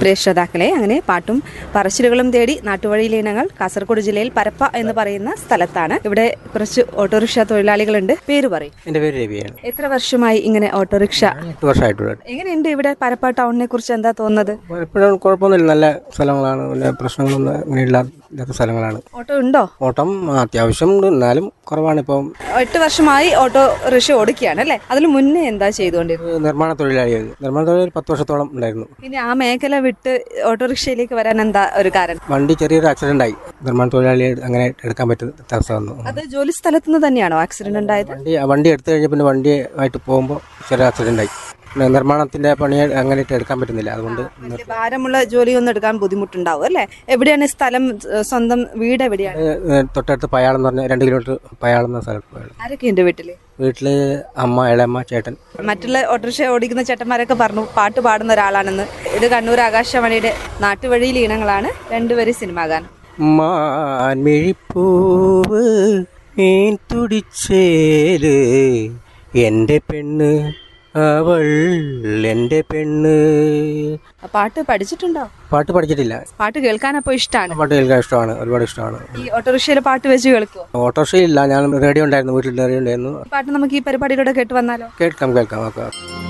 പ്രിയ ശ്രോതാക്കളെ അങ്ങനെ പാട്ടും പറച്ചിലുകളും തേടി നാട്ടുവഴിയിലെ ഇനങ്ങൾ കാസർഗോഡ് ജില്ലയിൽ പരപ്പ എന്ന് പറയുന്ന സ്ഥലത്താണ് ഇവിടെ കുറച്ച് ഓട്ടോറിക്ഷ തൊഴിലാളികളുണ്ട് പേര് പറയും എൻ്റെ പേര് രവിയാണ് എത്ര വർഷമായി ഇങ്ങനെ ഓട്ടോറിക്ഷ എട്ട് വർഷമായിട്ടുള്ള എങ്ങനെയുണ്ട് ഇവിടെ പരപ്പ ടൗണിനെ കുറിച്ച് എന്താ തോന്നുന്നത് എപ്പോഴും കുഴപ്പമൊന്നുമില്ല നല്ല സ്ഥലങ്ങളാണ് വലിയ പ്രശ്നങ്ങളൊന്നും അങ്ങനെയില്ല ഇല്ലാത്ത സ്ഥലങ്ങളാണ് ഓട്ടോ ഉണ്ടോ ഓട്ടം അത്യാവശ്യം ഉണ്ട് എന്നാലും കുറവാണ് ഇപ്പം എട്ട് വർഷമായി ഓട്ടോറിക്ഷ ഓടിക്കുകയാണ് അല്ലേ അതിന് മുന്നേ എന്താ ചെയ്തുകൊണ്ടിരുന്നത് നിർമ്മാണ തൊഴിലാളിയായത് നിർമ്മാണ തൊഴിലാളി പത്ത് വർഷത്തോളം ഉണ്ടായിരുന്നു പിന്നെ ആ മേഖല വിട്ട് ഓട്ടോറിക്ഷയിലേക്ക് വരാൻ എന്താ ഒരു കാരണം വണ്ടി ചെറിയൊരു ആക്സിഡന്റ് ആയി നിർമ്മാണ തൊഴിലാളിയെ അങ്ങനെ എടുക്കാൻ പറ്റുന്ന അവസ്ഥ വന്നു അത് ജോലി സ്ഥലത്ത് നിന്ന് തന്നെയാണോ ആക്സിഡന്റ് ഉണ്ടായത് വണ്ടി വണ്ടി എടുത്തു കഴിഞ്ഞ പിന്നെ വണ്ടിയായിട്ട് പോകുമ്പോൾ ചെറിയ ആക്സിഡന്റ് ആയി പിന്നെ നിർമ്മാണത്തിന്റെ പണി അങ്ങനെ എടുക്കാൻ പറ്റുന്നില്ല അതുകൊണ്ട് വലിയ ഭാരമുള്ള ജോലിയൊന്നും എടുക്കാൻ ബുദ്ധിമുട്ടുണ്ടാവും അല്ലേ എവിടെയാണ് സ്ഥലം ഏഹ് സ്വന്തം വീട് എവിടെയാണ് ഏഹ് തൊട്ടടുത്ത് പയാളം എന്ന് പറഞ്ഞ രണ്ട് കിലോമീറ്റർ പയാളം എന്ന സ്ഥലത്ത് പോയത് ആരൊക്കെയുണ്ട് വീട്ടില് വീട്ടില് അമ്മ ഇളയമ്മ ചേട്ടൻ മറ്റുള്ള ഓട്ടോറിക്ഷ ഓടിക്കുന്ന ചേട്ടന്മാരൊക്കെ പറഞ്ഞു പാട്ട് പാടുന്ന ഒരാളാണെന്ന് ഇത് കണ്ണൂർ ആകാശവാണിയുടെ നാട്ടുവഴിയിൽ ഈണങ്ങളാണ് രണ്ടുപേരും സിനിമാ ഗാനം മാൻമിഴിപ്പൂവ് മീൻ തുടിച്ചേല് എൻ്റെ പെണ്ണ് അവൾ എൻ്റെ പെണ്ണ് ആ പാട്ട് പഠിച്ചിട്ടുണ്ടോ പാട്ട് പഠിച്ചിട്ടില്ല പാട്ട് കേൾക്കാനപ്പോ ഇഷ്ടമാണ് പാട്ട് കേൾക്കാൻ ഇഷ്ടമാണ് ഒരുപാട് ഇഷ്ടമാണ് ഈ ഓട്ടോറിക്ഷയിലെ പാട്ട് വെച്ച് കേൾക്കുമോ ഓട്ടോറിക്ഷയില്ല ഞാൻ റേഡിയോ ഉണ്ടായിരുന്നു വീട്ടിൽ റേഡിയോ ഉണ്ടായിരുന്നു ഈ പാട്ട് നമുക്ക് ഈ പരിപാടിയിലൂടെ കേട്ട് വന്നാലോ കേൾക്കാം കേൾക്കാം ഓക്കെ